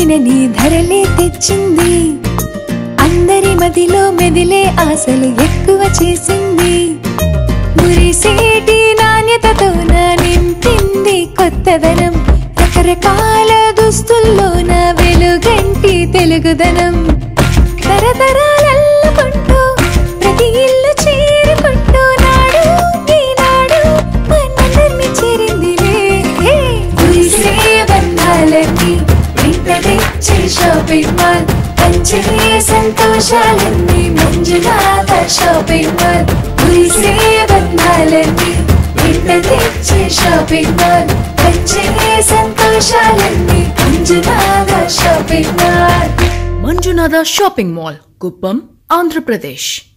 తినని ధరలే తెచ్చింది అందరి మదిలో మెదిలే ఆశలు ఎక్కువ చేసింది మురిసేటి నాణ్యతతోన నింపింది కొత్తదనం రకరకాల దుస్తుల్లోన వెలుగంటి తెలుగుదనం తరతరాలల్లుకుంటూ ప్రతి ఇల్లు చేరుకుంటూ నాడు ఈనాడు మనందరినీ చేరిందిలే హే! కురిసే బంధాలన్నీ వెంట తెచ్చే షాపింగ్ మాల్ పంచే సంతోషాలన్నీ మంజునాథ షాపింగ్ మాల్ కురిసే బంధాలన్నీ వెంట తెచ్చే షాపింగ్ మాల్ పంచే సంతోషాలన్నీ Manjunatha shopping mall Manjunatha shopping mall Kuppam Andhra Pradesh